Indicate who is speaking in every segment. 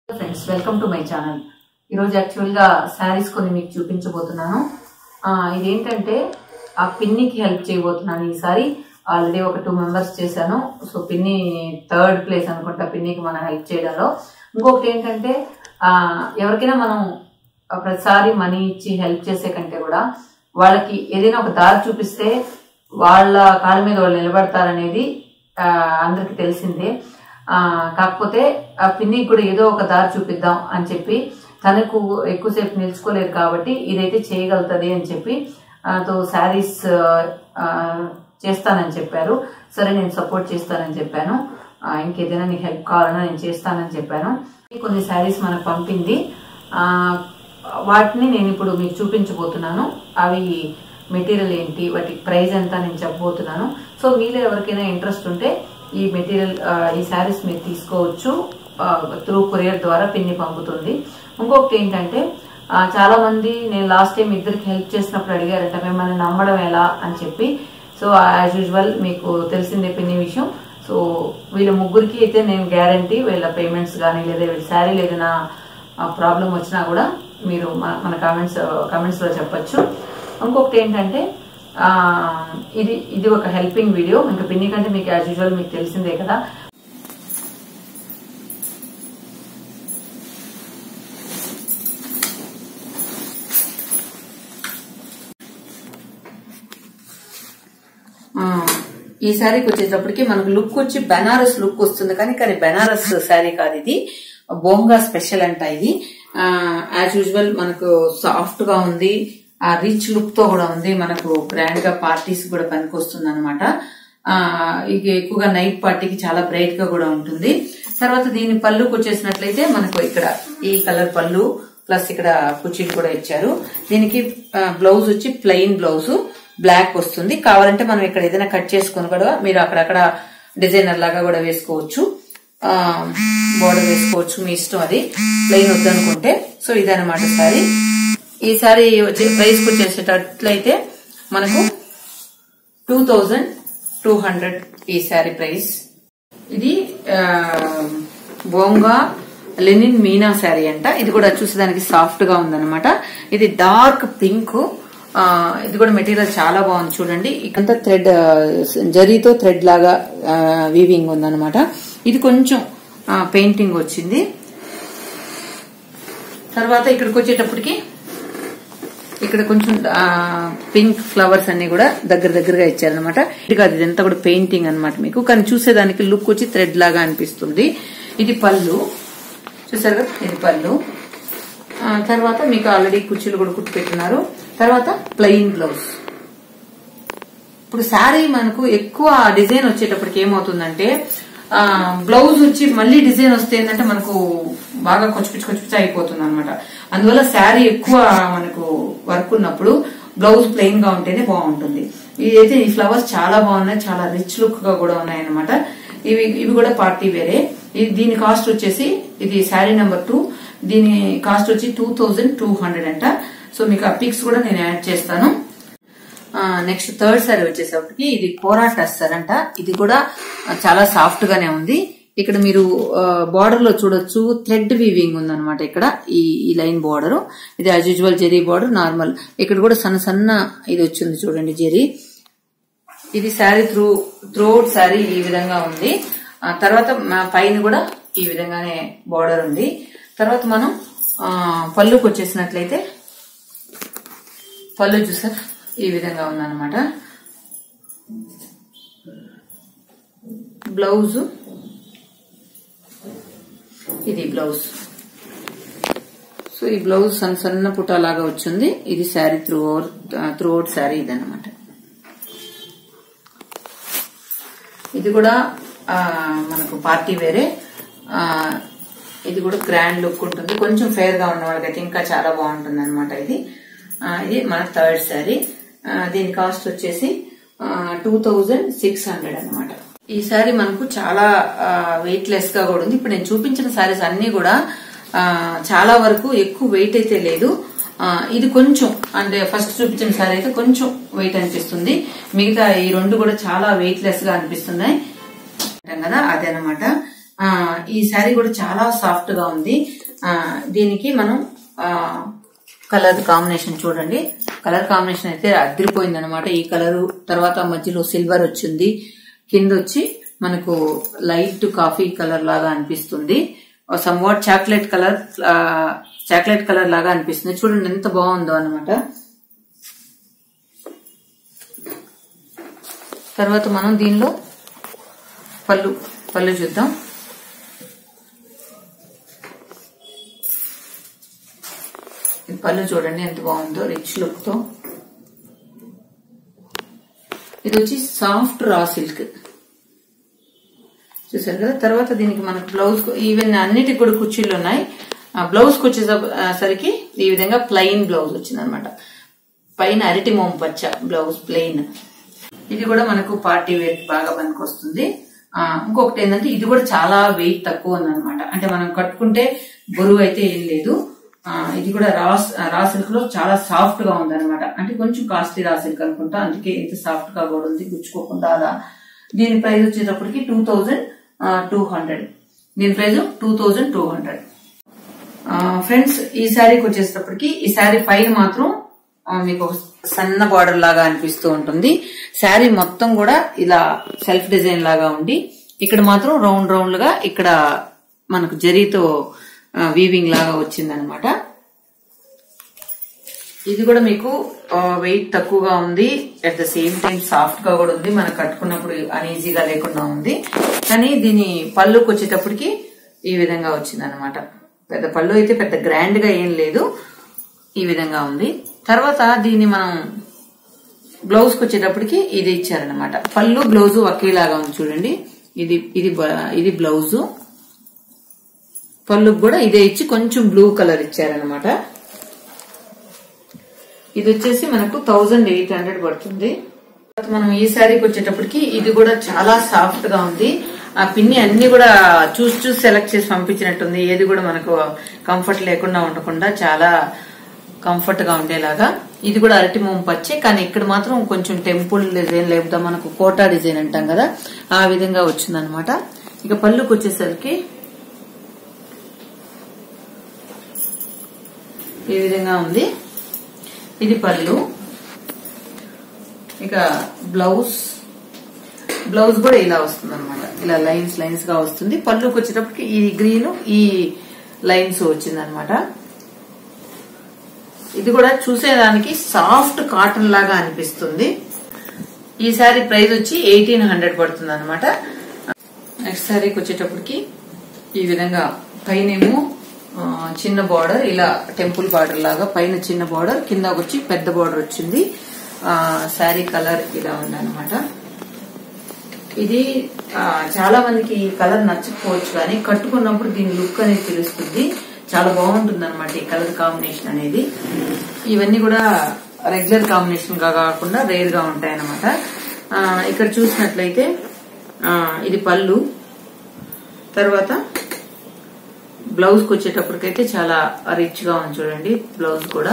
Speaker 1: friends welcome to my channel ఈరోజు యాక్చువల్గా శారీస్ కొన్ని మీకు చూపించబోతున్నాను ఆ, ఇదేంటంటే ఆ పిన్నికి హెల్ప్ చేయబోతున్నాను ఈసారి ఆల్రెడీ ఒక టూ మెంబర్స్ చేశాను సో పిన్ని థర్డ్ ప్లేస్ అనుకుంటా పిన్నికి మనం హెల్ప్ చేయడంలో ఇంకొకటి ఏంటంటే ఆ, ఎవరికైనా మనం ఆ, ప్రతిసారి మనీ ఇచ్చి హెల్ప్ చేసే కంటే కూడా వాళ్ళకి ఏదైనా ఒక దారి చూపిస్తే వాళ్ళ కాళ్ళ మీద వాళ్ళు నిలబడతారనేది ఆ, అందరికీ తెలిసిందే ఆ, కాకపోతే ఆ పిన్నికి కూడా ఏదో ఒక దారి చూపిద్దాం అని చెప్పి తనకు ఎక్కువసేపు నిలుచుకోలేదు కాబట్టి ఇదైతే చేయగలుగుతుంది అని చెప్పి తో శారీస్ చేస్తానని చెప్పారు సరే నేను సపోర్ట్ చేస్తానని చెప్పాను ఆ, ఇంకేదైనా నీకు హెల్ప్ కావాలన్నా నేను చేస్తానని చెప్పాను కొన్ని శారీస్ మనకు పంపింది ఆ, వాటిని నేను ఇప్పుడు మీకు చూపించబోతున్నాను అవి మెటీరియల్ ఏంటి వాటి ప్రైస్ ఎంత నేను చెప్పబోతున్నాను సో మీలో ఎవరికైనా ఇంట్రెస్ట్ ఉంటే ఈ మెటీరియల్ ఆ, ఈ శారీస్ మీరు తీసుకోవచ్చు త్రూ కొరియర్ ద్వారా పిన్ని పంపుతుంది ఇంకొకటి ఏంటంటే ఆ, చాలా మంది నేను లాస్ట్ టైం ఇద్దరికి హెల్ప్ చేసినప్పుడు అడిగారట మిమ్మల్ని నమ్మడం ఎలా అని చెప్పి సో యాజ్ యూజువల్ మీకు తెలిసిందే పిన్ని విషయం సో వీళ్ళ ముగ్గురికి అయితే నేను గ్యారంటీ వీళ్ళ పేమెంట్స్ కానీ లేదా వీళ్ళ శారీ ఏదైనా ప్రాబ్లం వచ్చినా కూడా మీరు మన- మన కామెంట్స్ కామెంట్స్ లో చెప్పొచ్చు ఇంకొకటి ఏంటంటే ఆ, ఇది ఇది ఒక హెల్పింగ్ వీడియో ఇంకా పిన్ని కంటే మీకు యాజ్ యూజువల్ మీకు తెలిసిందే కదా ఆ, ఈ శారీకి వచ్చేటప్పటికి మనకు లుక్ వచ్చి బెనారస్ లుక్ వస్తుంది కానీ కానీ బెనారస్ శారీ కాదు ఇది బోంగా స్పెషల్ అంట ఇది యాజ్ యూజువల్ మనకు సాఫ్ట్ గా ఉంది ఆ రిచ్ లుక్ తో కూడా ఉంది మనకు గ్రాండ్ గా పార్టీస్ కూడా పనికొస్తుంది అనమాట ఇక ఎక్కువగా నైట్ పార్టీకి చాలా బ్రైట్ గా కూడా ఉంటుంది తర్వాత దీని పళ్ళుకి వచ్చేసినట్లయితే మనకు ఇక్కడ ఈ కలర్ పళ్ళు ప్లస్ ఇక్కడ కుర్చీలు కూడా ఇచ్చారు దీనికి బ్లౌజ్ వచ్చి ప్లెయిన్ బ్లౌజ్ బ్లాక్ వస్తుంది కావాలంటే మనం ఇక్కడ ఏదైనా కట్ చేసుకుని కూడా మీరు అక్కడక్కడ డిజైనర్ లాగా కూడా వేసుకోవచ్చు బోర్డర్ వేసుకోవచ్చు మీ ఇష్టం అది ప్లెయిన్ వద్దనుకుంటే సో ఇదనమాట సారీ ఈ సారీ వచ్చే ప్రైస్ వచ్చేసేటట్లయితే మనకు టూ థౌజండ్ టూ హండ్రెడ్ ఈ శారీ ప్రైస్ ఇది ఆ, బోంగా లెనిన్ మీనా శారీ అంట ఇది కూడా చూసేదానికి సాఫ్ట్ గా ఉందన్నమాట ఇది డార్క్ పింక్ ఆ, ఇది కూడా మెటీరియల్ చాలా బాగుంది చూడండి ఇకంతా థ్రెడ్ ఆ, జరీతో థ్రెడ్ లాగా వీవింగ్ ఉందన్నమాట ఇది కొంచెం పెయింటింగ్ వచ్చింది తర్వాత ఇక్కడికి వచ్చేటప్పటికి ఇక్కడ కొంచెం ఆ, పింక్ ఫ్లవర్స్ అన్ని కూడా దగ్గర దగ్గరగా ఇచ్చారనమాట ఇది కాదు ఇదంతా కూడా పెయింటింగ్ అన్నమాట మీకు కానీ చూసేదానికి లుక్ వచ్చి థ్రెడ్ లాగా అనిపిస్తుంది ఇది పళ్ళు చూసారు కదా ఇది పళ్ళు ఆ, తర్వాత మీకు ఆల్రెడీ కుర్చీలు కూడా కుట్టి పెట్టినారు తర్వాత ప్లెయిన్ బ్లౌజ్ ఇప్పుడు శారీ మనకు ఎక్కువ డిజైన్ వచ్చేటప్పటికి ఏమవుతుందంటే ఆ, బ్లౌజ్ వచ్చి మళ్ళీ డిజైన్ వస్తే ఏంటంటే మనకు బాగా కొచ్చిపిచ్చి కొచ్చిపిచ్చి అయిపోతుంది అనమాట అందువల్ల శారీ ఎక్కువ మనకు వర్క్ ఉన్నప్పుడు బ్లౌజ్ ప్లెయిన్ గా ఉంటేనే బాగుంటుంది ఇదైతే ఈ ఫ్లవర్స్ చాలా బాగున్నాయి చాలా రిచ్ లుక్ గా కూడా ఉన్నాయి అనమాట ఇవి ఇవి కూడా పార్టీ వేరే ఇది దీని కాస్ట్ వచ్చేసి ఇది శారీ నెంబర్ టూ దీని కాస్ట్ వచ్చి టూ థౌజండ్ టూ హండ్రెడ్ అంట సో మీకు ఆ పిక్స్ కూడా నేను యాడ్ చేస్తాను నెక్స్ట్ థర్డ్ సారీ వచ్చేసరికి ఇది కోరా టస్సర్ అంట ఇది కూడా ఆ, చాలా సాఫ్ట్ గానే ఉంది ఇక్కడ మీరు బార్డర్ లో చూడొచ్చు థ్రెడ్ వీవింగ్ ఉందన్నమాట ఇక్కడ ఈ ఈ లైన్ బార్డర్ ఇది as usual zari border normal ఇక్కడ కూడా సన్న సన్న ఇది వచ్చింది చూడండి జెరీ ఇది శారీ త్రూ త్రూఅవుట్ శారీ ఈ విధంగా ఉంది ఆ తర్వాత మా పైన కూడా ఈ విధంగానే బార్డర్ ఉంది తర్వాత మనం ఆ, పళ్ళుకి వచ్చేసినట్లయితే పళ్ళు చూసారు ఈ విధంగా ఉందన్నమాట బ్లౌజ్ ఇది బ్లౌజ్ సో ఈ బ్లౌజ్ సన్న సన్న పుటా లాగా వచ్చింది ఇది sari through through sari ఇదన్నమాట ఇది కూడా ఆ, మనకు పార్టీ వేరే ఆ, ఇది కూడా గ్రాండ్ లుక్ ఉంటుంది కొంచెం ఫేర్ గా ఉన్న వాళ్ళకైతే ఇంకా చాలా బాగుంటుంది అనమాట ఇది ఆ, ఇది మన థర్డ్ శారీ దీని కాస్ట్ వచ్చేసి టూ థౌజండ్ సిక్స్ హండ్రెడ్ అనమాట ఈ శారీ మనకు చాలా వెయిట్ లెస్ గా కూడా ఉంది ఇప్పుడు నేను చూపించిన శారీస్ అన్ని కూడా ఆ, చాలా వరకు ఎక్కువ వెయిట్ అయితే లేదు ఆ, ఇది కొంచెం అంటే ఫస్ట్ చూపించిన శారీ అయితే కొంచెం వెయిట్ అనిపిస్తుంది మిగతా ఈ రెండు కూడా చాలా వెయిట్ లెస్ గా అనిపిస్తున్నాయి అంటాం కదా అదనమాట ఆ, ఈ శారీ కూడా చాలా సాఫ్ట్ గా ఉంది ఆ, దీనికి మనం కలర్ కాంబినేషన్ చూడండి కలర్ కాంబినేషన్ అయితే అదిరిపోయింది అనమాట ఈ కలర్ తర్వాత మధ్యలో సిల్వర్ వచ్చింది కింద వచ్చి మనకు లైట్ కాఫీ కలర్ లాగా అనిపిస్తుంది somewhat chocolate colour chocolate colour లాగా అనిపిస్తుంది చూడండి ఎంత బాగుందో అనమాట తర్వాత మనం దీనిలో పళ్ళు పళ్ళు చూద్దాం ఈ పళ్ళు చూడండి ఎంత బాగుందో రిచ్ లుక్ తో ఇది వచ్చి సాఫ్ట్ రా సిల్క్ చూసారు కదా తర్వాత దీనికి మనకు బ్లౌజ్ ఈవెన్ అన్నిటికి కూడా కుర్చీలు ఉన్నాయి ఆ బ్లౌజ్ కి వచ్చేసరికి ఈ విధంగా ప్లెయిన్ బ్లౌజ్ వచ్చింది అనమాట పైన అరటి మోం పచ్చ బ్లౌజ్ ప్లెయిన్ ఇది కూడా మనకు పార్టీ వేర్ బాగా పనికి వస్తుంది ఆ, ఇంకొకటి ఏంటంటే ఇది కూడా చాలా వెయిట్ తక్కువ ఉందన్నమాట అంటే మనం కట్టుకుంటే బరువు అయితే ఏం లేదు ఆ, ఇది కూడా రా రా సిల్క్ లో చాలా సాఫ్ట్ గా ఉందన్నమాట అంటే కొంచెం కాస్ట్లీ రా సిల్క్ అనుకుంటా అందుకే ఇంత సాఫ్ట్ గా కూడా ఉంది గుచ్చుకోకుండా అలా దీని ప్రైస్ వచ్చేటప్పటికి టూ థౌజండ్ టూ హండ్రెడ్ దీని price two thousand two hundred friends ఈ శారీకి వచ్చేటప్పటికి ఈ శారీ పైన మాత్రం ఆ, మీకు ఒక సన్న బార్డర్ లాగా అనిపిస్తూ ఉంటుంది శారీ మొత్తం కూడా ఇలా సెల్ఫ్ డిజైన్ లాగా ఉండి ఇక్కడ మాత్రం రౌండ్ రౌండ్ గా ఇక్కడ మనకు జరీతో వీవింగ్ లాగా వచ్చిందనమాట ఇది కూడా మీకు వెయిట్ తక్కువగా ఉంది at the same time soft గా కూడా ఉంది మనం కట్టుకున్నప్పుడు అన్ఈజీగా లేకుండా ఉంది కానీ దీని పళ్ళుకి వచ్చేటప్పటికి ఈ విధంగా వచ్చింది అనమాట పెద్ద పళ్ళు అయితే పెద్ద గ్రాండ్ గా ఏం లేదు ఈ విధంగా ఉంది తర్వాత దీన్ని మనం బ్లౌజ్ కి వచ్చేటప్పటికి ఇది ఇచ్చారనమాట పళ్ళు బ్లౌజ్ ఒకేలాగా ఉంది చూడండి ఇది ఇది బ- ఇది బ్లౌజు పళ్ళుకి కూడా ఇదే ఇచ్చి కొంచెం బ్లూ కలర్ ఇచ్చారనమాట ఇది వచ్చేసి మనకు థౌజండ్ ఎయిట్ హండ్రెడ్ పడుతుంది తర్వాత మనం ఈ శారీకి వచ్చేటప్పటికి ఇది కూడా చాలా సాఫ్ట్ గా ఉంది ఆ పిన్ని అన్ని కూడా చూసి చూసి సెలెక్ట్ చేసి పంపించినట్టుంది ఏది కూడా మనకు కంఫర్ట్ లేకుండా ఉండకుండా చాలా కంఫర్ట్ గా ఉండేలాగా ఇది కూడా అరటి మొమ్మ పచ్చే కానీ ఇక్కడ మాత్రం కొంచెం టెంపుల్ డిజైన్ లేకపోతే మనకు కోటా డిజైన్ అంటాం కదా ఆ విధంగా వచ్చిందనమాట ఇక పళ్ళుకి వచ్చేసరికి ఈ విధంగా ఉంది ఇది పళ్ళు ఇక బ్లౌజ్ బ్లౌజ్ కూడా ఇలా వస్తుంది అనమాట ఇలా లైన్స్ లైన్స్ గా వస్తుంది పళ్ళుకి వచ్చేటప్పటికి ఈ గ్రీన్ ఈ లైన్స్ వచ్చింది అనమాట ఇది కూడా చూసేదానికి సాఫ్ట్ కాటన్ లాగా అనిపిస్తుంది ఈ సారీ ప్రైస్ వచ్చి ఎయిటీన్ హండ్రెడ్ పడుతుంది అనమాట నెక్స్ట్ సారీకి వచ్చేటప్పటికి ఈ విధంగా పైనేమో ఆ, చిన్న బార్డర్ ఇలా టెంపుల్ బార్డర్ లాగా పైన చిన్న బార్డర్ కింద వచ్చి పెద్ద బార్డర్ వచ్చింది ఆ, శారీ కలర్ ఇలా ఉందన్నమాట ఇది ఆ, చాలా మందికి ఈ కలర్ నచ్చకపోవచ్చు కానీ కట్టుకున్నప్పుడు దీని లుక్ అనేది తెలుస్తుంది చాలా బాగుంటుంది అనమాట ఈ కలర్ కాంబినేషన్ అనేది ఇవన్నీ కూడా రెగ్యులర్ కాంబినేషన్ గా కాకుండా రేర్ గా ఉంటాయి అనమాట ఇక్కడ చూసినట్లయితే ఆ, ఇది పళ్ళు తర్వాత బ్లౌజ్ కి వచ్చేటప్పటికైతే చాలా రిచ్ గా ఉంది చూడండి బ్లౌజ్ కూడా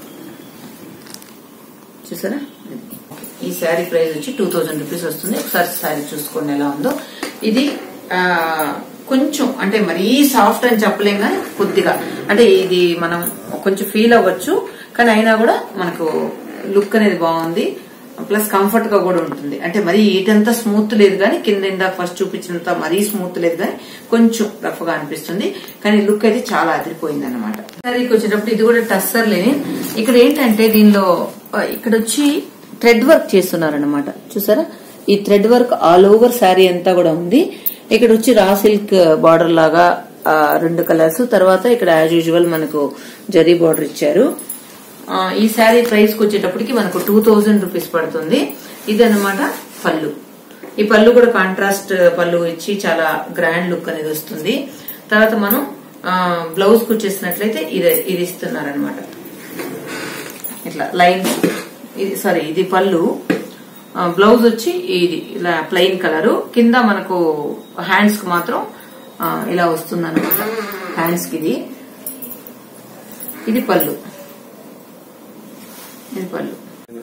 Speaker 1: చూసారా ఈ శారీ ప్రైస్ వచ్చి టూ థౌజండ్ రూపీస్ వస్తుంది ఒకసారి శారీ చూసుకోండి ఎలా ఉందో ఇది ఆ, కొంచెం అంటే మరీ సాఫ్ట్ అని చెప్పలేం కానీ కొద్దిగా అంటే ఇది మనం కొంచెం ఫీల్ అవ్వచ్చు కానీ అయినా కూడా మనకు లుక్ అనేది బాగుంది ప్లస్ కంఫర్ట్ గా కూడా ఉంటుంది అంటే మరీ ఈటంతా స్మూత్ లేదు కానీ కింద ఇందాక ఫస్ట్ చూపించినంత మరీ స్మూత్ లేదు కానీ కొంచెం రఫ్ గా అనిపిస్తుంది కానీ లుక్ అయితే చాలా అదిరిపోయింది అనమాట శారీకి వచ్చేటప్పుడు ఇది కూడా టస్సర్ లేని ఇక్కడ ఏంటంటే దీనిలో ఆ, ఇక్కడ వచ్చి థ్రెడ్ వర్క్ చేస్తున్నారు అనమాట చూసారా ఈ thread work all over sari అంతా కూడా ఉంది ఇక్కడ వచ్చి రా సిల్క్ బార్డర్ లాగా ఆ, రెండు కలర్స్ తర్వాత ఇక్కడ యాజ్ యూజువల్ మనకు జరీ బార్డర్ ఇచ్చారు ఆ, ఈ శారీ ప్రైస్ కి వచ్చేటప్పటికి మనకు టూ థౌజండ్ రూపీస్ పడుతుంది ఇది అనమాట పళ్ళు ఈ పళ్ళు కూడా కాంట్రాస్ట్ పళ్ళు ఇచ్చి చాలా గ్రాండ్ లుక్ అనేది వస్తుంది తర్వాత మనం బ్లౌజ్ కు వచ్చేసినట్లయితే ఇది ఇది ఇస్తున్నారనమాట ఇట్లా లైన్స్ ఇది సారీ ఇది పళ్ళు ఆ, బ్లౌజ్ వచ్చి ఇది ఇలా ప్లెయిన్ కలర్ కింద మనకు హ్యాండ్స్ కి మాత్రం ఆ, ఇలా వస్తుంది అనమాట హ్యాండ్స్ కి ఇది ఇది పళ్ళు ఇది పళ్ళు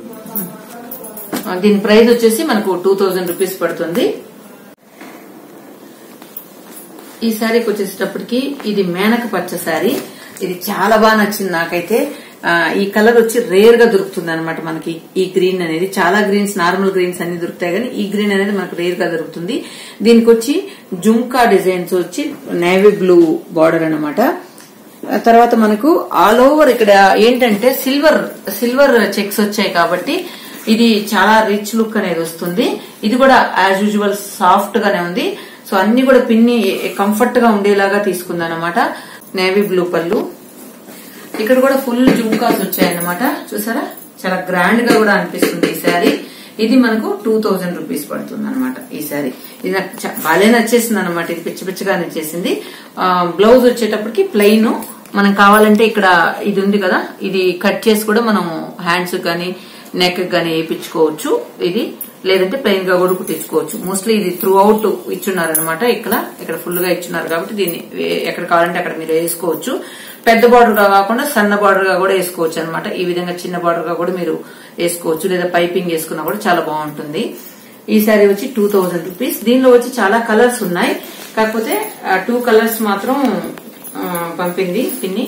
Speaker 1: ఆ, దీని ప్రైస్ వచ్చేసి మనకు టూ థౌజండ్ రూపీస్ పడుతుంది ఈ శారీకి వచ్చేసేటప్పటికి ఇది మేనక పచ్చ శారీ ఇది చాలా బాగా నచ్చింది నాకైతే ఆ, ఈ కలర్ వచ్చి రేర్ గా దొరుకుతుంది అనమాట మనకి ఈ గ్రీన్ అనేది చాలా గ్రీన్స్ నార్మల్ గ్రీన్స్ అన్ని దొరుకుతాయి కానీ ఈ గ్రీన్ అనేది మనకు రేర్ గా దొరుకుతుంది దీనికి వచ్చి జుంకా డిజైన్స్ వచ్చి నేవీ బ్లూ బార్డర్ అనమాట తర్వాత మనకు ఆల్ ఓవర్ ఇక్కడ ఏంటంటే సిల్వర్ సిల్వర్ చెక్స్ వచ్చాయి కాబట్టి ఇది చాలా రిచ్ లుక్ అనేది వస్తుంది ఇది కూడా యాజ్ యూజువల్ సాఫ్ట్ గానే ఉంది సో అన్ని కూడా పిన్ని కంఫర్ట్ గా ఉండేలాగా తీసుకుందన్నమాట నేవీ బ్లూ పళ్ళు ఇక్కడ కూడా ఫుల్ జుంకాస్ వచ్చాయన్నమాట చూసారా చాలా గ్రాండ్ గా కూడా అనిపిస్తుంది ఈ శారీ ఇది మనకు టూ థౌజండ్ రూపీస్ పడుతుంది అనమాట ఈ శారీ ఇది నాకు చా- బాగా నచ్చేసింది అనమాట ఇది పిచ్చి పిచ్చిగా నచ్చేసింది ఆ, బ్లౌజ్ వచ్చేటప్పటికి ప్లెయిన్ మనం కావాలంటే ఇక్కడ ఇది ఉంది కదా ఇది కట్ చేసి కూడా మనం హ్యాండ్స్ కానీ నెక్ కానీ వేయించుకోవచ్చు ఇది లేదంటే ప్లెయిన్ గా కూడా కుట్టించుకోవచ్చు మోస్ట్లీ ఇది త్రూ అవుట్ ఇచ్చున్నారు అనమాట ఇక్కడ ఇక్కడ ఫుల్ గా ఇచ్చున్నారు కాబట్టి దీన్ని వే- ఎక్కడ కావాలంటే అక్కడ మీరు వేసుకోవచ్చు పెద్ద బార్డర్ గా కాకుండా సన్న బార్డర్ గా కూడా వేసుకోవచ్చు అనమాట ఈ విధంగా చిన్న బార్డర్ గా కూడా మీరు వేసుకోవచ్చు లేదా పైపింగ్ వేసుకున్నా కూడా చాలా బాగుంటుంది ఈ శారీ వచ్చి టూ థౌజండ్ రూపీస్ దీనిలో వచ్చి చాలా కలర్స్ ఉన్నాయి కాకపోతే టూ కలర్స్ మాత్రం ఆ, పంపింది పిన్ని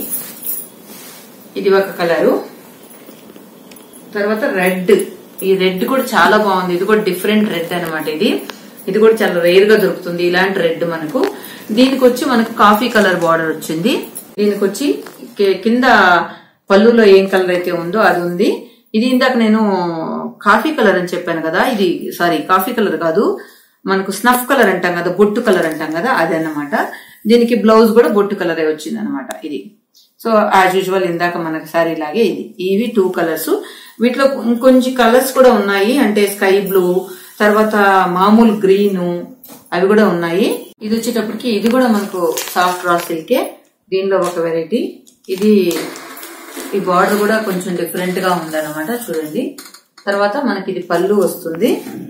Speaker 1: ఇది ఒక కలరు తర్వాత రెడ్ ఈ రెడ్ కూడా చాలా బాగుంది ఇది కూడా డిఫరెంట్ రెడ్ అన్నమాట ఇది ఇది కూడా చాలా రేర్ గా దొరుకుతుంది ఇలాంటి రెడ్ మనకు దీనికి వచ్చి మనకు కాఫీ కలర్ బార్డర్ వచ్చింది దీనికి వచ్చి కి- కింద పళ్ళులో ఏం కలర్ అయితే ఉందో అది ఉంది ఇది ఇందాక నేను కాఫీ కలర్ అని చెప్పాను కదా ఇది సారీ కాఫీ కలర్ కాదు మనకు స్నఫ్ కలర్ అంటాం కదా బొట్టు కలర్ అంటాం కదా అది అన్నమాట దీనికి బ్లౌజ్ కూడా బొట్టు కలరే వచ్చింది అనమాట ఇది సో యాజ్ యూజువల్ ఇందాక మనకి సారీ లాగే ఇది ఇవి టూ కలర్స్ వీటిలో ఇంకొంచెం కలర్స్ కూడా ఉన్నాయి అంటే స్కై బ్లూ తర్వాత మామూలు గ్రీన్ అవి కూడా ఉన్నాయి ఇది వచ్చేటప్పటికి ఇది కూడా మనకు సాఫ్ట్ రా సిల్కే దీనిలో ఒక వెరైటీ ఇది ఈ బార్డర్ కూడా కొంచెం డిఫరెంట్ గా ఉందన్నమాట చూడండి తర్వాత మనకి ఇది పళ్ళు వస్తుంది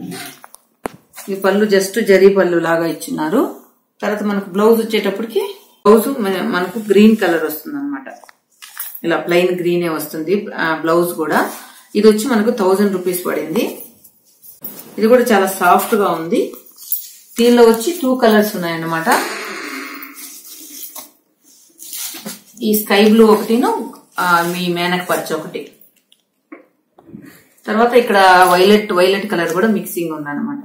Speaker 1: ఈ పళ్ళు జస్ట్ జరీ పళ్ళు లాగా ఇచ్చినారు తర్వాత మనకు బ్లౌజ్ వచ్చేటప్పటికి బ్లౌజ్ మన- మనకు గ్రీన్ కలర్ వస్తుంది అనమాట ఇలా ప్లెయిన్ గ్రీనే వస్తుంది ఆ, బ్లౌజ్ కూడా ఇది వచ్చి మనకు థౌజండ్ రూపీస్ పడింది ఇది కూడా చాలా సాఫ్ట్ గా ఉంది దీనిలో వచ్చి టూ కలర్స్ ఉన్నాయన్నమాట ఈ స్కై బ్లూ ఒకటిను ఆ, మీ మేనక్ పచ్చ ఒకటి తర్వాత ఇక్కడ వైలెట్ వైలెట్ కలర్ కూడా మిక్సింగ్ ఉందన్నమాట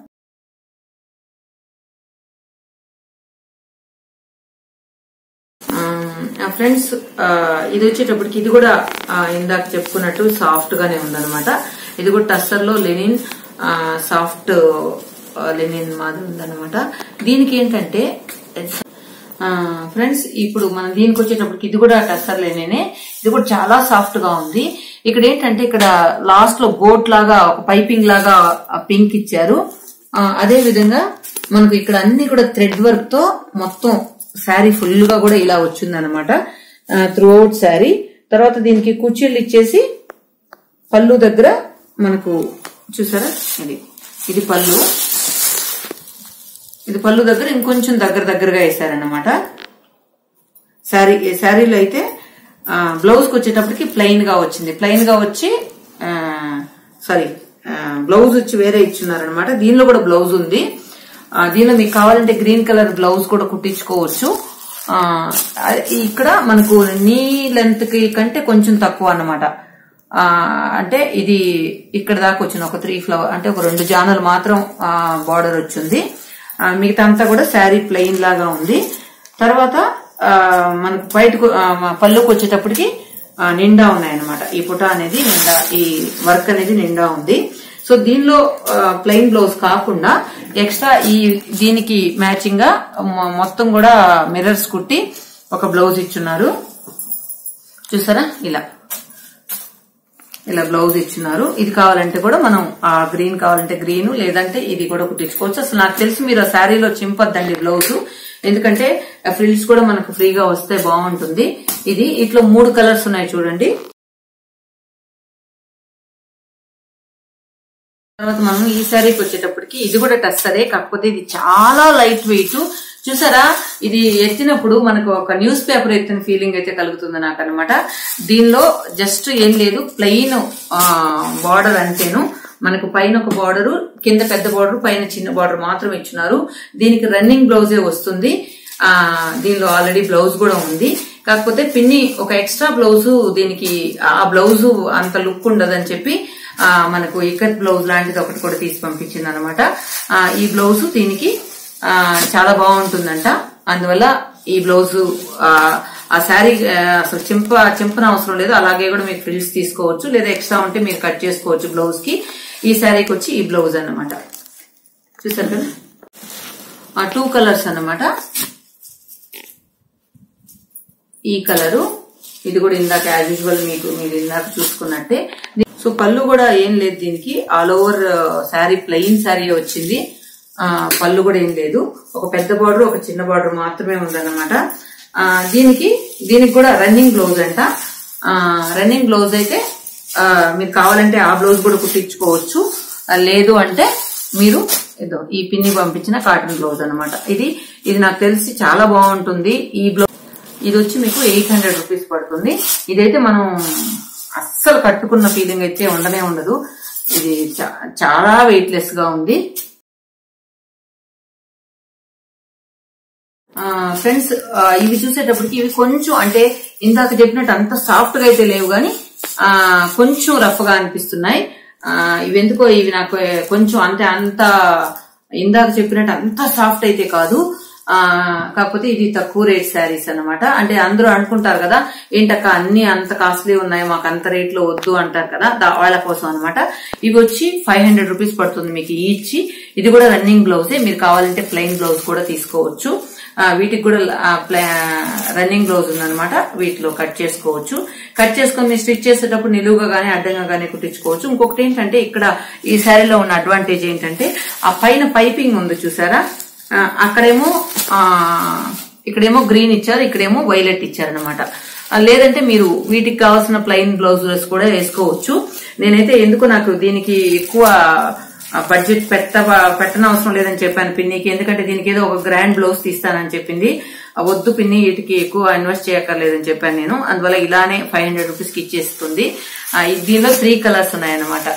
Speaker 1: ఫ్రెండ్స్ ఇది వచ్చేటప్పటికి ఇది కూడా ఆ, ఇందాక చెప్పుకున్నట్టు సాఫ్ట్ గానే ఉందన్నమాట ఇది కూడా టస్సర్ లో లెనిన్ సాఫ్ట్ లెనిన్ మాదిరి ఉందన్నమాట దీనికి ఏంటంటే ఫ్రెండ్స్ ఇప్పుడు మనం దీనికి వచ్చేటప్పటికి ఇది కూడా టస్సర్ లెనినే ఇది కూడా చాలా సాఫ్ట్ గా ఉంది ఇక్కడ ఏంటంటే ఇక్కడ లాస్ట్ లో బోట్ లాగా ఒక పైపింగ్ లాగా పింక్ ఇచ్చారు ఆ, అదే విధంగా మనకు ఇక్కడ అన్ని కూడా థ్రెడ్ వర్క్ తో మొత్తం శారీ ఫుల్ గా కూడా ఇలా వచ్చింది అనమాట త్రూ అవుట్ శారీ తర్వాత దీనికి కుర్చీలు ఇచ్చేసి పళ్ళు దగ్గర మనకు చూసారా ఇది ఇది పళ్ళు ఇది పళ్ళు దగ్గర ఇంకొంచెం దగ్గర దగ్గరగా వేసారన్నమాట శారీ ఈ శారీలో అయితే బ్లౌజ్ కి వచ్చేటప్పటికి ప్లెయిన్ గా వచ్చింది ప్లెయిన్ గా వచ్చి సారీ బ్లౌజ్ వచ్చి వేరే ఇచ్చున్నారనమాట దీనిలో కూడా బ్లౌజ్ ఉంది ఆ, దీనిలో మీకు కావాలంటే గ్రీన్ కలర్ బ్లౌజ్ కూడా కుట్టించుకోవచ్చు ఆ, అది ఇక్కడ మనకు నీ లెంత్ కి కంటే కొంచెం తక్కువ అన్నమాట ఆ, అంటే ఇది ఇక్కడ దాకా వచ్చింది ఒక త్రీ ఫ్లవర్ అంటే ఒక రెండు జానలు మాత్రం బార్డర్ వచ్చింది ఆ, మిగతా అంతా కూడా శారీ ప్లెయిన్ లాగా ఉంది తర్వాత ఆ, మనకు బయటకు ఆ, పళ్ళుకి వచ్చేటప్పటికి ఆ, నిండా ఉన్నాయన్నమాట ఈ పుట అనేది నిండా ఈ వర్క్ అనేది నిండా ఉంది సో దీనిలో ప్లెయిన్ బ్లౌజ్ కాకుండా ఎక్స్ట్రా ఈ దీనికి మ్యాచింగ్ గా మొ- మొత్తం కూడా మిర్రర్స్ కుట్టి ఒక బ్లౌజ్ ఇచ్చున్నారు చూసారా ఇలా ఇలా బ్లౌజ్ ఇచ్చినారు ఇది కావాలంటే కూడా మనం ఆ గ్రీన్ కావాలంటే గ్రీన్ లేదంటే ఇది కూడా కుట్టించుకోవచ్చు అసలు నాకు తెలిసి మీరు ఆ శారీలో చింపొద్దండి బ్లౌజ్ ఎందుకంటే ఫ్రిల్స్ కూడా మనకు ఫ్రీగా వస్తే బాగుంటుంది ఇది ఇట్లా మూడు కలర్స్ ఉన్నాయి చూడండి తర్వాత మనం ఈ శారీకి వచ్చేటప్పటికి ఇది కూడా టస్సరే కాకపోతే ఇది చాలా లైట్ వెయిట్ చూసారా ఇది ఎత్తినప్పుడు మనకు ఒక న్యూస్ పేపర్ ఎత్తిన ఫీలింగ్ అయితే కలుగుతుంది నాకు అనమాట దీనిలో జస్ట్ ఏం లేదు ప్లెయిన్ బార్డర్ అంటేను మనకు పైన ఒక బార్డర్ కింద పెద్ద బార్డర్ పైన చిన్న బార్డర్ మాత్రం ఇచ్చినారు దీనికి రన్నింగ్ బ్లౌజే వస్తుంది ఆ దీనిలో ఆల్రెడీ బ్లౌజ్ కూడా ఉంది కాకపోతే పిన్ని ఒక ఎక్స్ట్రా బ్లౌజ్ దీనికి ఆ బ్లౌజ్ అంత లుక్ ఉండదని చెప్పి ఆ మనకు ఇక్కత్ బ్లౌజ్ లాంటిది ఒకటి కూడా తీసి పంపించింది అనమాట ఈ బ్లౌజ్ దీనికి ఆ చాలా బాగుంటుందంట అందువల్ల ఈ బ్లౌజ్ ఆ శారీ అసలు చింప చింపన అవసరం లేదు అలాగే కూడా మీకు ఫ్రిల్స్ తీసుకోవచ్చు లేదా ఎక్స్ట్రా ఉంటే మీరు కట్ చేసుకోవచ్చు బ్లౌజ్ కి ఈ శారీకి వచ్చి ఈ బ్లౌజ్ అన్నమాట చూసారు కదా ఆ టూ కలర్స్ అన్నమాట ఈ కలరు ఇది కూడా ఇందాక యాజ్ యూజువల్ మీకు మీరు ఇందాక చూసుకున్నట్టే సో పళ్ళు కూడా ఏం లేదు దీనికి all over sari plain sari వచ్చింది ఆ పళ్ళు కూడా ఏం లేదు ఒక పెద్ద బార్డర్ ఒక చిన్న బార్డర్ మాత్రమే ఉందన్నమాట ఆ దీనికి దీనికి కూడా రన్నింగ్ బ్లౌజ్ అంట ఆ రన్నింగ్ బ్లౌజ్ అయితే ఆ మీరు కావాలంటే ఆ బ్లౌజ్ కూడా కుట్టించుకోవచ్చు ఆ, లేదు అంటే మీరు ఏదో ఈ పిన్ని పంపించిన కాటన్ బ్లౌజ్ అన్నమాట ఇది ఇది నాకు తెలిసి చాలా బాగుంటుంది ఈ బ్లౌజ్ ఇది వచ్చి మీకు ఎయిట్ హండ్రెడ్ రూపీస్ పడుతుంది ఇదైతే మనం అస్సలు కట్టుకున్న ఫీలింగ్ అయితే ఉండనే ఉండదు ఇది చా- చాలా వెయిట్ లెస్ గా ఉంది ఫ్రెండ్స్ ఇవి చూసేటప్పటికి ఇవి కొంచెం అంటే ఇందాక చెప్పినట్టు అంత సాఫ్ట్ గా అయితే లేవు కానీ ఆ, కొంచెం రఫ్ గా అనిపిస్తున్నాయి ఆ, ఇవి ఎందుకో ఇవి నాకు కొంచెం అంటే అంత ఇందాక చెప్పినట్టు అంత సాఫ్ట్ అయితే కాదు ఆ కాకపోతే ఇది తక్కువ రేట్ శారీస్ అన్నమాట అంటే అందరూ అనుకుంటారు కదా ఏంటక్క అన్ని అంత కాస్ట్లీ ఉన్నాయి మాకు అంత రేట్ లో వద్దు అంటారు కదా దా- వాళ్ళ కోసం అన్నమాట ఇవి వచ్చి ఫైవ్ హండ్రెడ్ రూపీస్ పడుతుంది మీకు ఈచ్ ఇది కూడా రన్నింగ్ బ్లౌజే మీరు కావాలంటే ప్లెయిన్ బ్లౌజ్ కూడా తీసుకోవచ్చు ఆ, వీటికి కూడా రన్నింగ్ బ్లౌజ్ ఉందన్నమాట వీటిలో కట్ చేసుకోవచ్చు కట్ చేసుకొని మీరు స్టిచ్ చేసేటప్పుడు నిలువుగా గానీ అడ్డంగా గానీ కుట్టించుకోవచ్చు ఇంకొకటి ఏంటంటే ఇక్కడ ఈ శారీలో ఉన్న అడ్వాంటేజ్ ఏంటంటే ఆ పైన పైపింగ్ ఉంది చూసారా ఆ, అక్కడేమో ఆ ఇక్కడేమో గ్రీన్ ఇచ్చారు ఇక్కడేమో వైలెట్ ఇచ్చారనమాట లేదంటే మీరు వీటికి కావాల్సిన ప్లెయిన్ బ్లౌజెస్ కూడా వేసుకోవచ్చు నేనైతే ఎందుకు నాకు దీనికి ఎక్కువ బడ్జెట్ పెట్ట పెట్టనవసరం లేదని చెప్పాను పిన్నికి ఎందుకంటే దీనికి ఏదో ఒక గ్రాండ్ బ్లౌజ్ తీస్తానని చెప్పింది ఆ వద్దు పిన్ని వీటికి ఎక్కువ ఇన్వెస్ట్ చేయక్కర్లేదని చెప్పాను నేను అందువల్ల ఇలానే ఫైవ్ హండ్రెడ్ రూపీస్ కి ఇచ్చేస్తుంది ఆ, ఇది- దీనిలో త్రీ కలర్స్ ఉన్నాయన్నమాట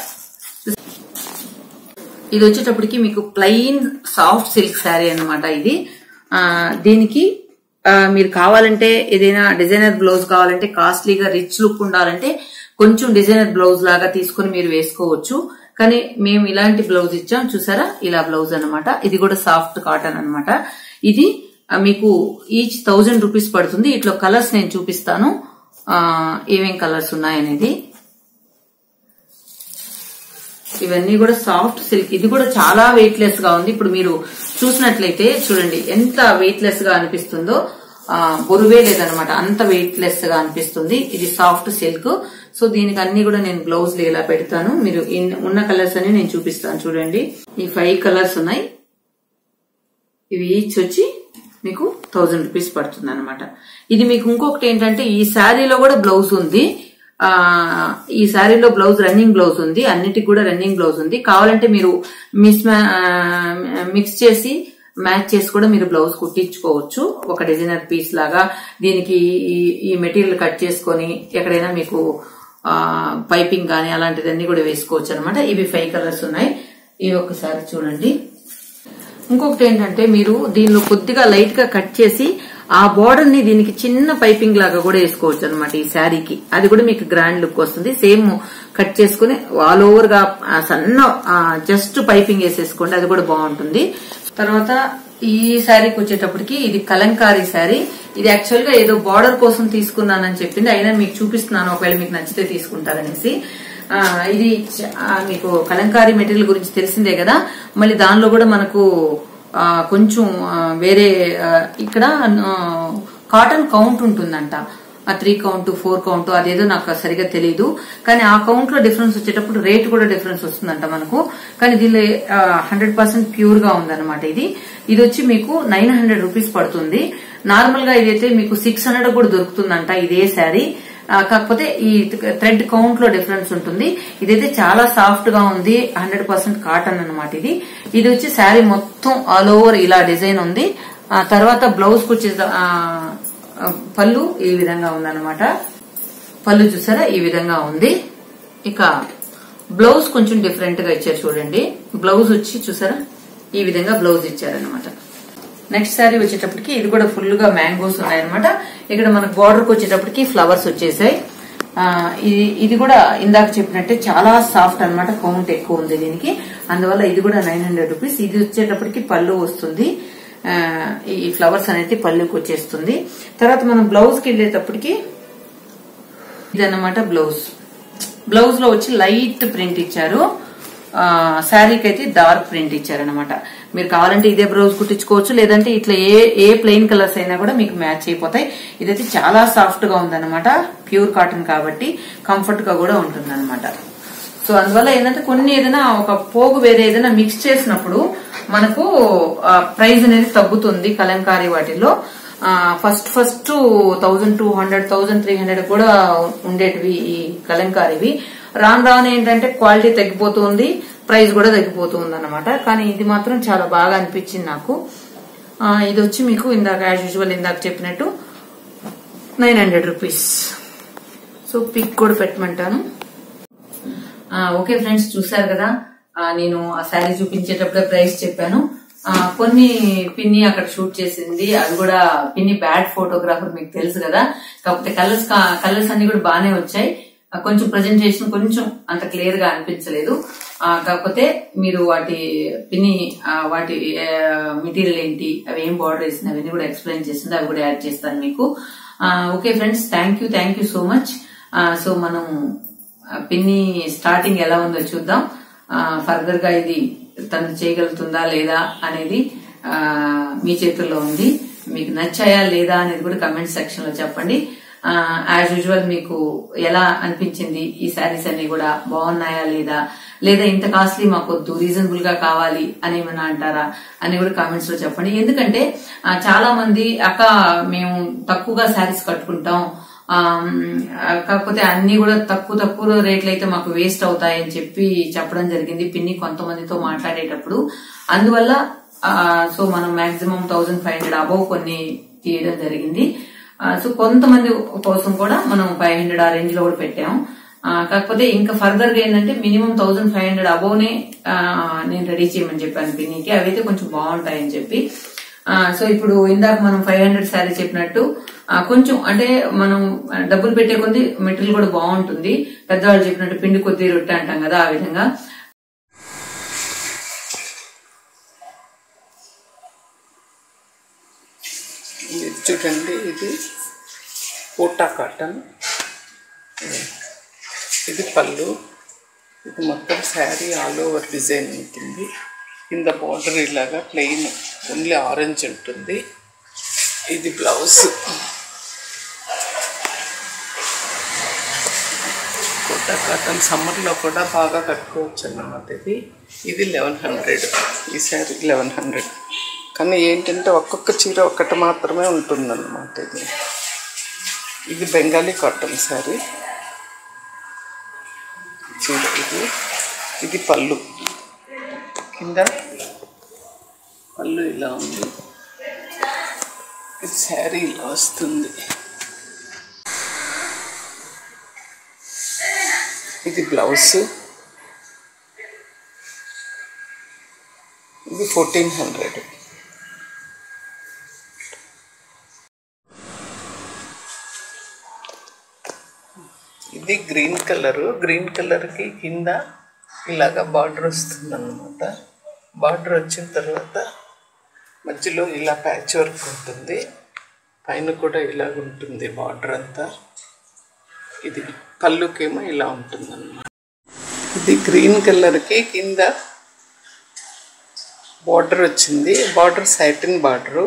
Speaker 1: ఇది వచ్చేటప్పటికి మీకు ప్లెయిన్ సాఫ్ట్ సిల్క్ శారీ అన్నమాట ఇది ఆ దీనికి ఆ, మీరు కావాలంటే ఏదైనా డిజైనర్ బ్లౌజ్ కావాలంటే కాస్ట్లీగా రిచ్ లుక్ ఉండాలంటే కొంచెం డిజైనర్ బ్లౌజ్ లాగా తీసుకొని మీరు వేసుకోవచ్చు కానీ మేము ఇలాంటి బ్లౌజ్ ఇచ్చాం చూసారా ఇలా బ్లౌజ్ అన్నమాట ఇది కూడా సాఫ్ట్ కాటన్ అన్నమాట ఇది ఆ, మీకు ఈచ్ థౌజండ్ రూపీస్ పడుతుంది ఇట్లా కలర్స్ నేను చూపిస్తాను ఆ, ఏమేం కలర్స్ ఉన్నాయనేది ఇవన్నీ కూడా సాఫ్ట్ సిల్క్ ఇది కూడా చాలా వెయిట్ లెస్ గా ఉంది ఇప్పుడు మీరు చూసినట్లయితే చూడండి ఎంత వెయిట్ లెస్ గా అనిపిస్తుందో ఆ, బరువే లేదనమాట అంత వెయిట్ లెస్ గా అనిపిస్తుంది ఇది సాఫ్ట్ సిల్క్ సో దీనికి అన్ని కూడా నేను బ్లౌజ్ ఇలా పెడతాను మీరు ఇన్- ఉన్న కలర్స్ అన్ని నేను చూపిస్తాను చూడండి ఈ ఫైవ్ కలర్స్ ఉన్నాయి ఇవి ఈచ్ వచ్చి మీకు థౌజండ్ రూపీస్ పడుతుంది అనమాట ఇది మీకు ఇంకొకటి ఏంటంటే ఈ శారీలో కూడా బ్లౌజ్ ఉంది ఆ ఈ శారీలో బ్లౌజ్ రన్నింగ్ బ్లౌజ్ ఉంది అన్నిటికి కూడా రన్నింగ్ బ్లౌజ్ ఉంది కావాలంటే మీరు మిస్ మిక్స్ చేసి మ్యాచ్ చేసి కూడా మీరు బ్లౌజ్ కుట్టించుకోవచ్చు ఒక డిజైనర్ పీస్ లాగా దీనికి ఈ- ఈ మెటీరియల్ కట్ చేసుకొని ఎక్కడైనా మీకు ఆ పైపింగ్ కానీ అలాంటిదన్నీ కూడా వేసుకోవచ్చు అనమాట ఇవి ఫైవ్ కలర్స్ ఉన్నాయి ఇవి ఒకసారి చూడండి ఇంకొకటి ఏంటంటే మీరు దీనిలో కొద్దిగా లైట్ గా కట్ చేసి ఆ బోర్డర్ ని దీనికి చిన్న పైపింగ్ లాగా కూడా వేసుకోవచ్చు అనమాట ఈ శారీకి అది కూడా మీకు గ్రాండ్ లుక్ వస్తుంది సేమ్ కట్ చేసుకుని ఆల్ ఓవర్ గా ఆ సన్న జస్ట్ పైపింగ్ వేసేసుకోండి అది కూడా బాగుంటుంది తర్వాత ఈ శారీకి వచ్చేటప్పటికి ఇది కలంకారీ శారీ ఇది యాక్చువల్ గా ఏదో బార్డర్ కోసం తీసుకున్నానని చెప్పింది అయినా మీకు చూపిస్తున్నాను ఒకవేళ మీకు నచ్చితే తీసుకుంటారనేసి ఆ, ఇది చ- ఆ, మీకు కలంకారీ మెటీరియల్ గురించి తెలిసిందే కదా మళ్ళీ దానిలో కూడా మనకు ఆ, కొంచెం ఆ, వేరే ఆ, ఇక్కడ ఆ, కాటన్ కౌంట్ ఉంటుందంట ఆ త్రీ కౌంట్ ఫోర్ కౌంట్ అదేదో నాకు సరిగా తెలియదు కానీ ఆ కౌంట్ లో డిఫరెన్స్ వచ్చేటప్పుడు రేట్ కూడా డిఫరెన్స్ వస్తుందంట మనకు కానీ దీనిలో హండ్రెడ్ పర్సెంట్ ప్యూర్ గా ఉందన్నమాట ఇది ఇది వచ్చి మీకు నైన్ హండ్రెడ్ రూపీస్ పడుతుంది నార్మల్ గా ఇదైతే మీకు సిక్స్ హండ్రెడ్ కూడా దొరుకుతుందంట ఇదే శారీ ఆ, కాకపోతే ఈ థ్రెడ్ కౌంట్ లో డిఫరెన్స్ ఉంటుంది ఇదైతే చాలా సాఫ్ట్ గా ఉంది హండ్రెడ్ పర్సెంట్ కాటన్ అనమాట ఇది ఇది వచ్చి శారీ మొత్తం ఆల్ ఓవర్ ఇలా డిజైన్ ఉంది ఆ తర్వాత బ్లౌజ్ కు వచ్చే ఆ, ఆ, పళ్ళు ఈ విధంగా ఉందన్నమాట పళ్ళు చూసారా ఈ విధంగా ఉంది ఇక బ్లౌజ్ కొంచెం డిఫరెంట్ గా ఇచ్చారు చూడండి బ్లౌజ్ వచ్చి చూసారా ఈ విధంగా బ్లౌజ్ ఇచ్చారనమాట నెక్స్ట్ శారీ వచ్చేటప్పటికి ఇది కూడా ఫుల్ గా మ్యాంగోస్ ఉన్నాయన్నమాట ఇక్కడ మనకు బార్డర్ కి వచ్చేటప్పటికి ఫ్లవర్స్ వచ్చేసాయి ఆ, ఇది ఇది కూడా ఇందాక చెప్పినట్టే చాలా సాఫ్ట్ అన్నమాట కౌంట్ ఎక్కువ ఉంది దీనికి అందువల్ల ఇది కూడా నైన్ హండ్రెడ్ రూపీస్ ఇది వచ్చేటప్పటికి పళ్ళు వస్తుంది ఆ, ఈ ఫ్లవర్స్ అనేది పళ్ళుకి వచ్చేస్తుంది తర్వాత మనం బ్లౌజ్ కి వెళ్ళేటప్పటికి ఇదన్నమాట బ్లౌజ్ బ్లౌజ్ లో వచ్చి లైట్ ప్రింట్ ఇచ్చారు ఆ, శారీకి అయితే డార్క్ ప్రింట్ ఇచ్చారనమాట మీరు కావాలంటే ఇదే బ్లౌజ్ కుట్టించుకోవచ్చు లేదంటే ఇట్లా ఏ ఏ ప్లెయిన్ కలర్స్ అయినా కూడా మీకు మ్యాచ్ అయిపోతాయి ఇదైతే చాలా సాఫ్ట్ గా ఉందన్నమాట ప్యూర్ కాటన్ కాబట్టి కంఫర్ట్ గా కూడా ఉంటుందన్నమాట సో అందువల్ల ఏంటంటే కొన్ని ఏదైనా ఒక పోగు వేరే ఏదైనా మిక్స్ చేసినప్పుడు మనకు ప్రైస్ అనేది తగ్గుతుంది కలంకారీ వాటిల్లో first first thousand two hundred thousand three hundred కూడా ఉండేటివి ఈ కలంకారీవి రాను రాను ఏంటంటే క్వాలిటీ తగ్గిపోతుంది ప్రైస్ కూడా తగ్గిపోతుంది అనమాట కానీ ఇది మాత్రం చాలా బాగా అనిపించింది నాకు ఆ, ఇది వచ్చి మీకు ఇందాక యాజ్ యూజువల్ ఇందాక చెప్పినట్టు nine hundred rupees so pic కూడా పెట్టమంటాను ఆ, ఓకే ఫ్రెండ్స్ చూసారు కదా ఆ, నేను ఆ శారీ చూపించేటప్పుడే ప్రైస్ చెప్పాను ఆ, కొన్ని పిన్ని అక్కడ షూట్ చేసింది అది కూడా పిన్ని బ్యాడ్ ఫోటోగ్రాఫర్ మీకు తెలుసు కదా కాకపోతే కలర్స్ కలర్స్ అన్ని కూడా బాగానే వచ్చాయి ఆ, కొంచెం ప్రజెంటేషన్ కొంచెం అంత క్లియర్ గా అనిపించలేదు ఆ, కాకపోతే మీరు వాటి పిన్ని ఆ, వాటి మెటీరియల్ ఏంటి అవి ఏం బార్డర్ వేసింది అవన్నీ కూడా ఎక్స్ప్లెయిన్ చేసింది అవి కూడా యాడ్ చేస్తాను మీకు ఆ, okay friends thank you thank you so much so మనం ఆ, పిన్ని స్టార్టింగ్ ఎలా ఉందో చూద్దాం ఫర్దర్ గా ఇది తను చేయగలుగుతుందా లేదా అనేది ఆ, మీ చేతుల్లో ఉంది మీకు నచ్చాయా లేదా అనేది కూడా కమెంట్ సెక్షన్ లో చెప్పండి యాజ్ యూజువల్ మీకు ఎలా అనిపించింది ఈ శారీస్ అన్ని కూడా బాగున్నాయా లేదా లేదా ఇంత కాస్ట్లీ మాకు వద్దు రీజనబుల్ గా కావాలి అని ఏమైనా అంటారా అని కూడా కామెంట్స్ లో చెప్పండి ఎందుకంటే ఆ, చాలా మంది అక్క మేము తక్కువగా శారీస్ కట్టుకుంటాం ఆమ్, ఆ, కాకపోతే అన్ని కూడా తక్కువ తక్కువ రేట్లు అయితే మాకు వేస్ట్ అవుతాయి అని చెప్పి చెప్పడం జరిగింది పిన్ని కొంతమందితో మాట్లాడేటప్పుడు అందువల్ల ఆ, సో మనం maximum thousand five hundred above కొన్ని తీయడం జరిగింది ఆ, సో కొంతమంది కోసం కూడా మనం ఫైవ్ హండ్రెడ్ ఆ రేంజ్ లో కూడా పెట్టాం ఆ, కాకపోతే ఇంకా ఫర్దర్ గా ఏంటంటే minimum thousand five hundred above నే ఆ, నేను రెడీ చేయమని చెప్పాను పిన్నికి అవైతే కొంచెం బాగుంటాయని చెప్పి ఆ, సో ఇప్పుడు ఇందాక మనం ఫైవ్ హండ్రెడ్ శారీ చెప్పినట్టు ఆ, కొంచెం అంటే మనం డబ్బులు పెట్టే కొద్ది మెటీరియల్ కూడా బాగుంటుంది పెద్దవాళ్ళు చెప్పినట్టు పిండి కొద్ది రొట్టె అంటాం కదా ఆ విధంగా
Speaker 2: ఇది చూడండి ఇది కోటా కాటన్ ఇది పళ్ళు ఇది మొత్తం శారీ ఆల్ ఓవర్ డిజైన్ ఉంటుంది కింద బార్డర్ ఇలాగా ప్లెయిన్ ఓన్లీ ఆరెంజ్ ఉంటుంది ఇది బ్లౌజ్ కోటా కాటన్ సమ్మర్లో కూడా బాగా కట్టుకోవచ్చు అన్నమాట ఇది ఇది లెవెన్ హండ్రెడ్ ఈ శారీ లెవెన్ హండ్రెడ్ కానీ ఏంటంటే ఒక్కొక్క చీర ఒక్కటి మాత్రమే ఉంటుందన్నమాట ఇది ఇది బెంగాలీ కాటన్ శారీ చీర ఇది ఇది పళ్ళు కింద పళ్ళు ఇలా ఉంది ఇది శారీ ఇలా వస్తుంది ఇది బ్లౌజ్ ఇది ఫోర్టీన్ హండ్రెడ్ ఇది గ్రీన్ కలరు గ్రీన్ కలర్కి కింద ఇలాగ బార్డర్ వస్తుంది అన్నమాట బార్డర్ వచ్చిన తర్వాత మధ్యలో ఇలా ప్యాచ్ వర్క్ ఉంటుంది పైన కూడా ఇలాగ ఉంటుంది బార్డర్ అంతా ఇది పళ్ళుకేమో ఇలా ఉంటుంది అన్నమాట ఇది గ్రీన్ కలర్కి కింద బార్డర్ వచ్చింది బార్డర్ సైటిన్ బార్డరు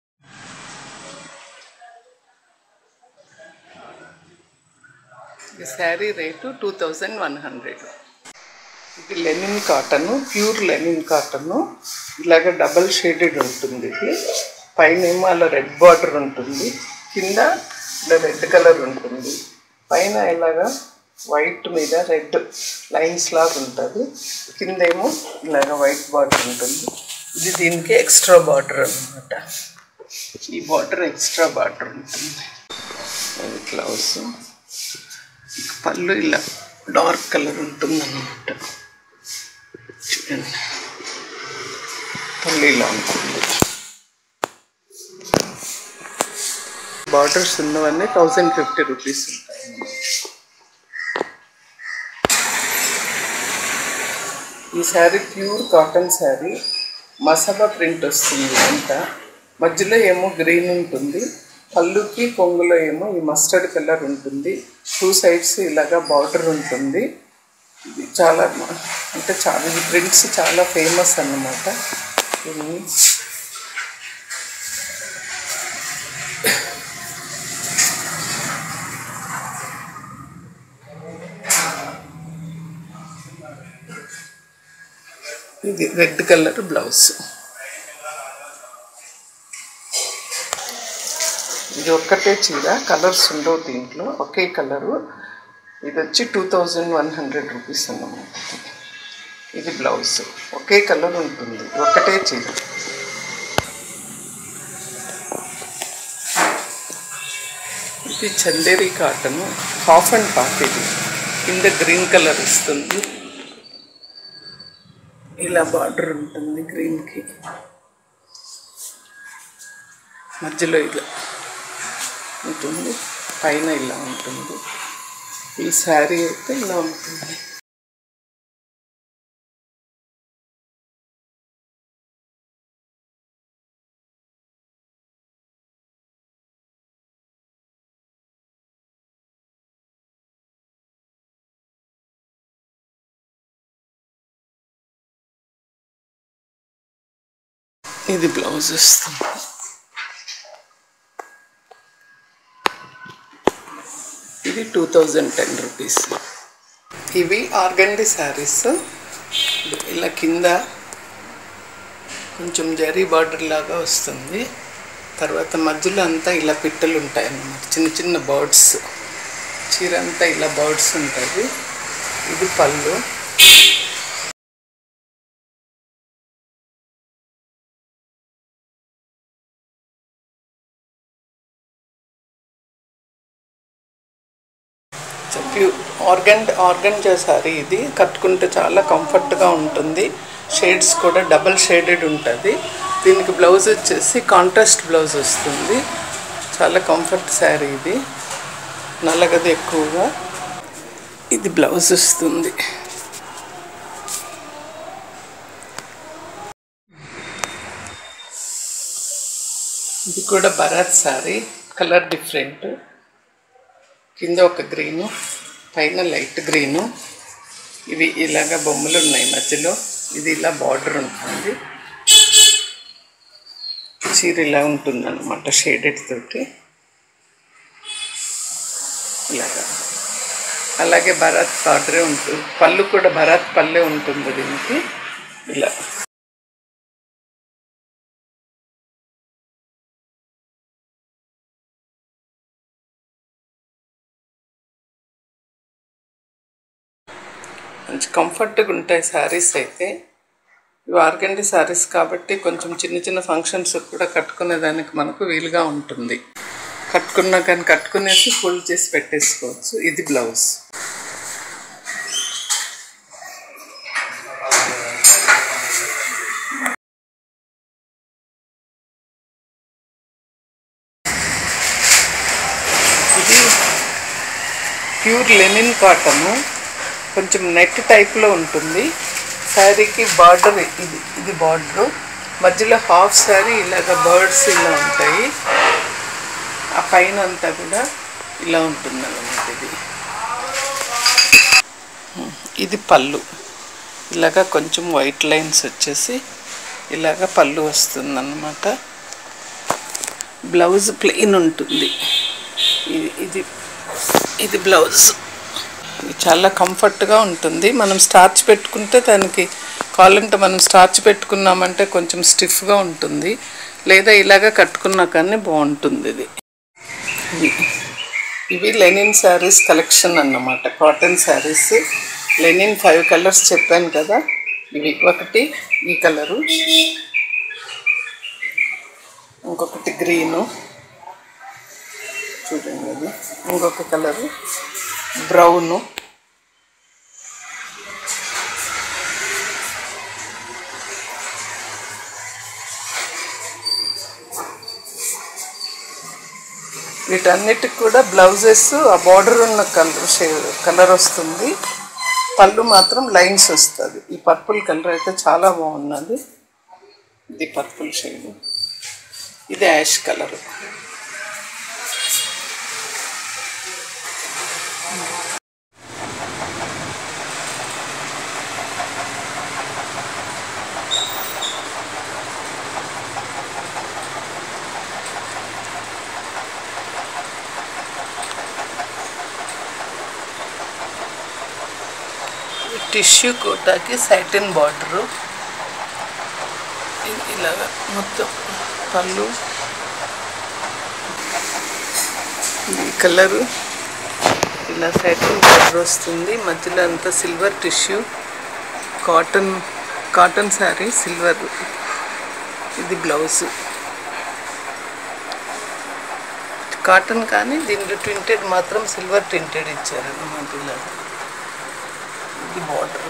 Speaker 2: ఈ sari rate two thousand one hundred ఇది linen cotton pure linen cotton ఇలాగ డబల్ షేడెడ్ ఉంటుంది ఇది పైన ఏమో అలా రెడ్ బార్డర్ ఉంటుంది కింద ఇలా రెడ్ కలర్ ఉంటుంది పైన ఇలాగా వైట్ మీద రెడ్ లైన్స్ లాగా ఉంటుంది కింద ఏమో ఇలాగ వైట్ బార్డర్ ఉంటుంది ఇది దీనికి ఎక్స్ట్రా బార్డర్ అన్నమాట ఈ బార్డర్ ఎక్స్ట్రా బార్డర్ ఉంటుంది అది బ్లౌజ్ పళ్ళు ఇలా డార్క్ కలర్ ఉంటుంది అన్నమాట చూడండి పళ్ళు ఇలా ఉంటుంది బార్డర్స్ ఉన్నవన్నీ థౌజండ్ ఫిఫ్టీ రూపీస్ ఉంటాయి ఈ sari pure cotton sari masala print వస్తుంది అంతా మధ్యలో ఏమో గ్రీన్ ఉంటుంది పళ్ళుకి కొంగులో ఏమో ఈ మస్టర్డ్ కలర్ ఉంటుంది టూ సైడ్స్ ఇలాగా బార్డర్ ఉంటుంది ఇది చాలా మ- అంటే చాలా ఈ ప్రింట్స్ చాలా ఫేమస్ అన్నమాట ఇవి ఇది రెడ్ కలర్ బ్లౌజ్ ఇది ఒక్కటే చీర కలర్స్ ఉండవు దీంట్లో ఒకే కలరు ఇది వచ్చి two thousand one hundred rupees అన్నమాట ఇది బ్లౌజ్ ఒకే కలర్ ఉంటుంది ఒకటే చీర ఇది Chanderi cotton half and half ఇది కింద గ్రీన్ కలర్ ఇస్తుంది ఇలా బార్డర్ ఉంటుంది గ్రీన్కి మధ్యలో ఇలా ఉంటుంది పైన ఇలా ఉంటుంది ఈ శారీ అయితే ఇలా ఉంటుంది ఇది బ్లౌజ్ వస్తుంది ఇది టూ థౌజండ్ టెన్ రూపీస్ ఇవి ఆర్గండి శారీస్ ఇలా కింద కొంచెం జరీ బార్డర్ లాగా వస్తుంది తర్వాత మధ్యలో అంతా ఇలా పిట్టలు ఉంటాయి అన్నమాట చిన్న చిన్న బర్డ్స్ చీర అంతా ఇలా బర్డ్స్ ఉంటుంది ఇది పళ్ళు ప్యూ ఆర్గన్ ఆర్గన్ సారీ ఇది కట్టుకుంటే చాలా కంఫర్ట్గా ఉంటుంది షేడ్స్ కూడా డబల్ షేడెడ్ ఉంటుంది దీనికి బ్లౌజ్ వచ్చేసి కాంట్రాస్ట్ బ్లౌజ్ వస్తుంది చాలా కంఫర్ట్ శారీ ఇది నల్లగది ఎక్కువగా ఇది బ్లౌజ్ వస్తుంది ఇది కూడా భరత్ శారీ కలర్ డిఫరెంట్ కింద ఒక గ్రీను పైన లైట్ గ్రీను ఇవి ఇలాగ బొమ్మలు ఉన్నాయి మధ్యలో ఇది ఇలా బార్డర్ ఉంటుంది చీర ఇలా ఉంటుంది అనమాట షేడెడ్ తోటి ఇలాగా అలాగే భరత్ బార్డరే ఉంటుంది పళ్ళు కూడా భరత్ పల్లె ఉంటుంది దీనికి ఇలా మంచి కంఫర్ట్గా ఉంటాయి శారీస్ అయితే ఇవి ఆర్గండి శారీస్ కాబట్టి కొంచెం చిన్న చిన్న ఫంక్షన్స్ కూడా కట్టుకునే దానికి మనకు వీలుగా ఉంటుంది కట్టుకున్నా కానీ కట్టుకునేసి ఫోల్డ్ చేసి పెట్టేసుకోవచ్చు ఇది బ్లౌజ్ ఇది ప్యూర్ లెనిన్ కాటను కొంచెం నెట్ టైప్లో ఉంటుంది శారీకి బార్డర్ ఇది ఇది బార్డర్ మధ్యలో హాఫ్ శారీ ఇలాగ బర్డ్స్ ఇలా ఉంటాయి ఆ పైన అంతా కూడా ఇలా ఉంటుంది అన్నమాట ఇది ఇది పళ్ళు ఇలాగ కొంచెం వైట్ లైన్స్ వచ్చేసి ఇలాగ పళ్ళు వస్తుంది అన్నమాట బ్లౌజ్ ప్లెయిన్ ఉంటుంది ఇది ఇది ఇది బ్లౌజ్ ఇది చాలా కంఫర్ట్గా ఉంటుంది మనం స్టార్చ్ పెట్టుకుంటే దానికి కావాలంటే మనం స్టార్చ్ పెట్టుకున్నామంటే కొంచెం స్టిఫ్గా ఉంటుంది లేదా ఇలాగ కట్టుకున్నా కానీ బాగుంటుంది ఇది ఇవి ఇవి లెనిన్ శారీస్ కలెక్షన్ అన్నమాట cotton saris linen five colours చెప్పాను కదా ఇవి ఒకటి ఈ కలరు ఇంకొకటి గ్రీను చూడండి అది ఇంకొక కలరు బ్రౌను వీటన్నిటికి కూడా బ్లౌజెస్ ఆ బార్డర్ ఉన్న కలర్ షేడ్ కలర్ వస్తుంది పళ్ళు మాత్రం లైన్స్ వస్తుంది ఈ పర్పుల్ కలర్ అయితే చాలా బాగున్నది ఇది పర్పుల్ షేడ్ ఇది యాష్ కలర్ టిష్యూ కోటాకి సైటిన్ బార్డరు ఇలాగా మొత్తం పళ్ళు ఈ కలరు ఇలా సైటిన్ బార్డర్ వస్తుంది మధ్యలో అంతా silver tissue cotton cotton sari silver ఇది బ్లౌజ్ కాటన్ కానీ దీంట్లో ట్వింటెడ్ మాత్రం సిల్వర్ ట్వింటెడ్ ఇచ్చారు అన్నమాట ఇలాగా ఇది బార్డర్